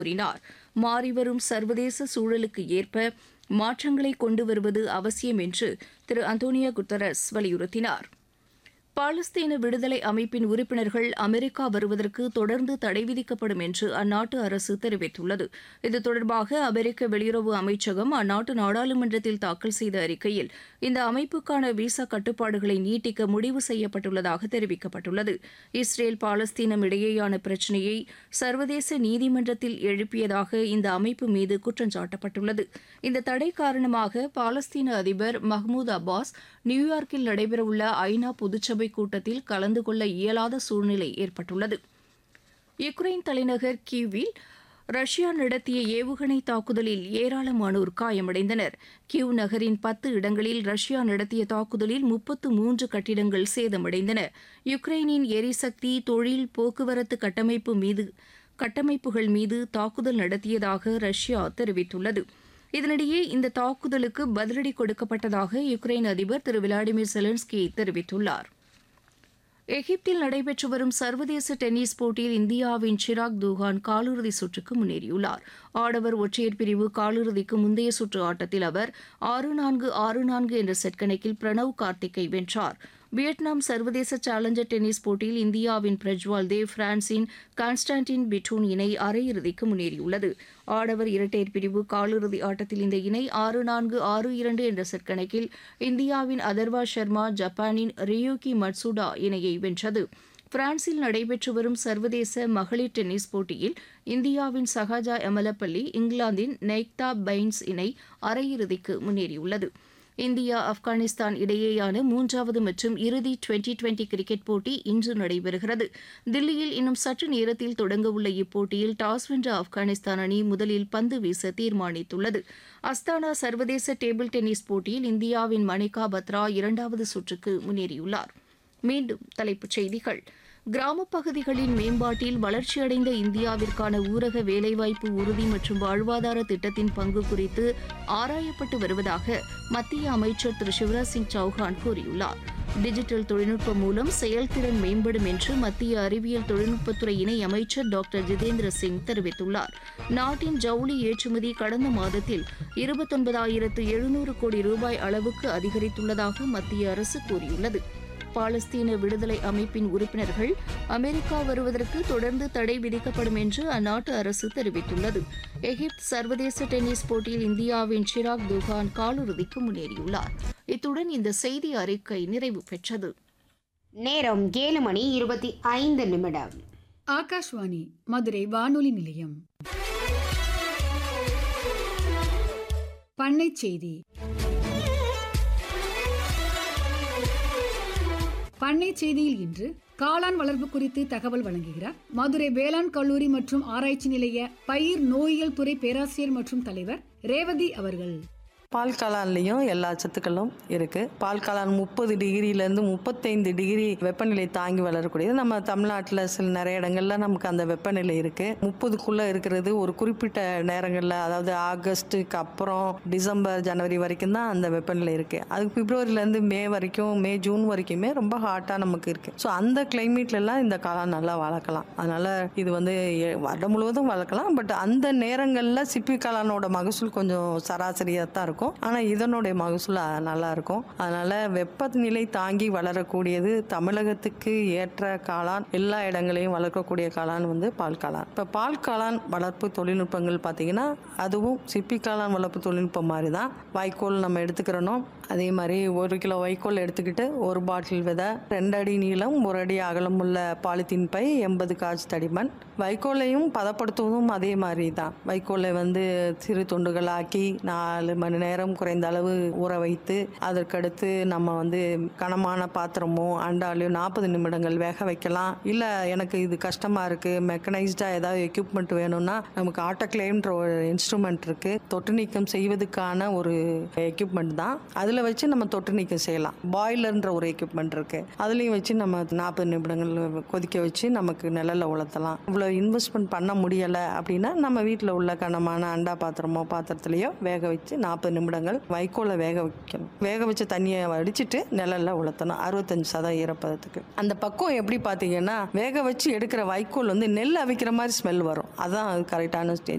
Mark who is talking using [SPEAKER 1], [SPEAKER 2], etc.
[SPEAKER 1] கூறினார் மாறிவரும் சர்வதேச சூழலுக்கு ஏற்ப மாற்றங்களை கொண்டு வருவது அவசியம் என்று திரு அந்தோனியோ குட்டரஸ் வலியுறுத்தினார் பாலஸ்தீன விடுதலை அமைப்பின் உறுப்பினர்கள் அமெரிக்கா வருவதற்கு தொடர்ந்து தடை விதிக்கப்படும் என்று அந்நாட்டு அரசு தெரிவித்துள்ளது இது தொடர்பாக அமெரிக்க வெளியுறவு அமைச்சகம் அந்நாட்டு நாடாளுமன்றத்தில் தாக்கல் செய்த அறிக்கையில் இந்த அமைப்புக்கான விசா கட்டுப்பாடுகளை நீட்டிக்க முடிவு செய்யப்பட்டுள்ளதாக தெரிவிக்கப்பட்டுள்ளது இஸ்ரேல் பாலஸ்தீனம் இடையேயான பிரச்சினையை சர்வதேச நீதிமன்றத்தில் எழுப்பியதாக இந்த அமைப்பு மீது குற்றம் சாட்டப்பட்டுள்ளது இந்த தடை காரணமாக பாலஸ்தீன அதிபர் மஹ்மூத் அப்பாஸ் நியூயார்க்கில் நடைபெறவுள்ள ஐநா பொதுச்சபை கூட்டத்தில் கலந்து கொள்ள இயலாத சூழ்நிலை ஏற்பட்டுள்ளது யுக்ரைன் தலைநகர் கீவில் ரஷ்யா நடத்திய ஏவுகணை தாக்குதலில் ஏராளமானோர் காயமடைந்தனர் கிவ் நகரின் பத்து இடங்களில் ரஷ்யா நடத்திய தாக்குதலில் முப்பத்து மூன்று கட்டிடங்கள் சேதமடைந்தன யுக்ரைனின் எரிசக்தி தொழில் போக்குவரத்து கட்டமைப்பு மீது கட்டமைப்புகள் மீது தாக்குதல் நடத்தியதாக ரஷ்யா தெரிவித்துள்ளது இதனிடையே இந்த தாக்குதலுக்கு பதிலடி கொடுக்கப்பட்டதாக யுக்ரைன் அதிபர் திரு விளாடிமிர் செலன்ஸ்கி தெரிவித்துள்ளார் எகிப்தில் நடைபெற்று வரும் சர்வதேச டென்னிஸ் போட்டியில் இந்தியாவின் சிராக் தூகான் காலிறுதி சுற்றுக்கு முன்னேறியுள்ளார் ஆடவர் ஒற்றையர் பிரிவு காலிறுதிக்கு முந்தைய சுற்று ஆட்டத்தில் அவர் ஆறு நான்கு ஆறு நான்கு என்ற செட் கணக்கில் பிரணவ் கார்த்திக்கை வென்றார் வியட்நாம் சர்வதேச சேலஞ்சர் டென்னிஸ் போட்டியில் இந்தியாவின் பிரஜ்வால் தேவ் பிரான்சின் கான்ஸ்டான்டின் பிட்டூன் இணை அரையிறுதிக்கு முன்னேறியுள்ளது ஆடவர் இரட்டையர் பிரிவு காலிறுதி ஆட்டத்தில் இந்த இணை ஆறு நான்கு ஆறு இரண்டு என்ற செட் கணக்கில் இந்தியாவின் அதர்வா சர்மா ஜப்பானின் ரியோகி மட்சுடா இணையை வென்றது பிரான்சில் நடைபெற்று வரும் சர்வதேச மகளிர் டென்னிஸ் போட்டியில் இந்தியாவின் சஹாஜா எமலப்பள்ளி இங்கிலாந்தின் நெய்க்தா பைன்ஸ் இணை அரையிறுதிக்கு முன்னேறியுள்ளது இந்தியா ஆப்கானிஸ்தான் இடையேயான மூன்றாவது மற்றும் இறுதி டுவெண்டி டுவெண்டி கிரிக்கெட் போட்டி இன்று நடைபெறுகிறது தில்லியில் இன்னும் சற்று நேரத்தில் தொடங்கவுள்ள இப்போட்டியில் டாஸ் வென்ற ஆப்கானிஸ்தான் அணி முதலில் பந்து வீச தீர்மானித்துள்ளது அஸ்தானா சர்வதேச டேபிள் டென்னிஸ் போட்டியில் இந்தியாவின் மணிகா பத்ரா இரண்டாவது சுற்றுக்கு முன்னேறியுள்ளார் மீண்டும் தலைப்புச் செய்திகள் கிராமப் பகுதிகளின் மேம்பாட்டில் வளர்ச்சியடைந்த இந்தியாவிற்கான ஊரக வேலைவாய்ப்பு உறுதி மற்றும் வாழ்வாதார திட்டத்தின் பங்கு குறித்து ஆராயப்பட்டு வருவதாக மத்திய அமைச்சர் திரு சிவராஜ் சிங் சௌஹான் கூறியுள்ளார் டிஜிட்டல் தொழில்நுட்பம் மூலம் செயல்திறன் மேம்படும் என்று மத்திய அறிவியல் தொழில்நுட்பத்துறை இணை அமைச்சர் டாக்டர் ஜிதேந்திர சிங் தெரிவித்துள்ளார் நாட்டின் ஜவுளி ஏற்றுமதி கடந்த மாதத்தில் இருபத்தொன்பதாயிரத்து எழுநூறு கோடி ரூபாய் அளவுக்கு அதிகரித்துள்ளதாக மத்திய அரசு கூறியுள்ளது பாலஸ்தீன விடுதலை அமைப்பின் உறுப்பினர்கள் அமெரிக்கா வருவதற்கு தொடர்ந்து தடை விதிக்கப்படும் என்று அந்நாட்டு அரசு தெரிவித்துள்ளது எகிப்து சர்வதேச டென்னிஸ் போட்டியில் இந்தியாவின் சிராக் துகான் காலிறுதிக்கு முன்னேறியுள்ளார் இத்துடன் இந்த செய்தி அறிக்கை நிறைவு பெற்றது
[SPEAKER 2] நேரம் ஏழு மணி இருபத்தி ஐந்து நிமிடம்
[SPEAKER 3] ஆகாஷ்வாணி மதுரை வானொலி நிலையம் பண்ணை செய்தி பண்ணை செய்தியில் இன்று காளான் வளர்ப்பு குறித்து தகவல் வழங்குகிறார் மதுரை வேளாண் கல்லூரி மற்றும் ஆராய்ச்சி நிலைய பயிர் நோயியல் துறை பேராசிரியர் மற்றும் தலைவர் ரேவதி அவர்கள்
[SPEAKER 4] பால் காளான்லேயும் எல்லா சத்துக்களும் இருக்குது பால் காளான் முப்பது டிகிரிலேருந்து முப்பத்தைந்து டிகிரி வெப்பநிலை தாங்கி வளரக்கூடியது நம்ம தமிழ்நாட்டில் சில நிறைய இடங்கள்ல நமக்கு அந்த வெப்பநிலை இருக்குது முப்பதுக்குள்ளே இருக்கிறது ஒரு குறிப்பிட்ட நேரங்களில் அதாவது ஆகஸ்ட்டுக்கு அப்புறம் டிசம்பர் ஜனவரி வரைக்கும் தான் அந்த வெப்பநிலை இருக்குது அது பிப்ரவரியிலேருந்து மே வரைக்கும் மே ஜூன் வரைக்குமே ரொம்ப ஹாட்டாக நமக்கு இருக்குது ஸோ அந்த கிளைமேட்லலாம் இந்த காளான் நல்லா வளர்க்கலாம் அதனால் இது வந்து எ- வருடம் முழுவதும் வளர்க்கலாம் பட் அந்த நேரங்களில் சிப்பி காளானோட மகசூல் கொஞ்சம் சராசரியாக தான் இருக்கும் ஆனால் இதனுடைய மகசூல் அ- நல்லா இருக்கும் அதனால் வெப்பநிலை தாங்கி வளரக்கூடியது தமிழகத்துக்கு ஏற்ற காளான் எல்லா இடங்களையும் வளர்க்கக்கூடிய காளான் வந்து பால் காளான் இப்போ பால் காளான் வளர்ப்பு தொழில்நுட்பங்கள் பார்த்தீங்கன்னா அதுவும் சிப்பி காளான் வளர்ப்பு தொழில்நுட்பம் மாதிரி தான் வைக்கோல் நம்ம எடுத்துக்கிறணும் அதே மாதிரி ஒரு கிலோ வைக்கோல் எடுத்துக்கிட்டு ஒரு பாட்டில் விதை ரெண்டு அடி நீளம் ஒரு அடி அகலம் உள்ள பாலித்தீன் பை எண்பது காய்ச்சி தடிமண் வைக்கோலையும் பதப்படுத்துவதும் அதே மாதிரி தான் வைக்கோலை வந்து சிறு துண்டுகளாக்கி நாலு மணி நேரம் குறைந்த அளவு ஊற வைத்து அதற்கடுத்து நம்ம வந்து கனமான பாத்திரமோ அண்டாலையோ நாற்பது நிமிடங்கள் வேக வைக்கலாம் இல்லை எனக்கு இது கஷ்டமாக இருக்குது மெக்கனைஸ்டாக ஏதாவது எக்யூப்மெண்ட் வேணும்னா நமக்கு ஆட்டோக்ளேவ்ன்ற ஒரு இன்ஸ்ட்ருமெண்ட் இருக்குது தொட்டு நீக்கம் செய்வதற்கான ஒரு எக்யூப்மெண்ட் தான் அதில் அதில் வச்சு நம்ம தொட்டு நீக்கம் செய்யலாம் பாய்லர்ன்ற ஒரு எக்யூப்மெண்ட் இருக்குது அதுலேயும் வச்சு நம்ம நாற்பது நிமிடங்கள் கொதிக்க வச்சு நமக்கு நிழல்ல உலர்த்தலாம் இவ்வளோ இன்வெஸ்ட்மெண்ட் பண்ண முடியலை அப்படின்னா நம்ம வீட்டில் உள்ள கனமான அண்டா பாத்திரமோ பாத்திரத்துலையோ வேக வச்சு நாற்பது நிமிடங்கள் வைக்கோலை வேக வைக்கணும் வேக வச்ச தண்ணியை வடிச்சிட்டு நிழல்ல உலர்த்தணும் அறுபத்தஞ்சு சதம் ஈரப்பதத்துக்கு அந்த பக்குவம் எப்படி பார்த்தீங்கன்னா வேக வச்சு எடுக்கிற வைக்கோல் வந்து நெல் அவிக்கிற மாதிரி ஸ்மெல் வரும் அதான் அது கரெக்டான ஸ்டேஜ்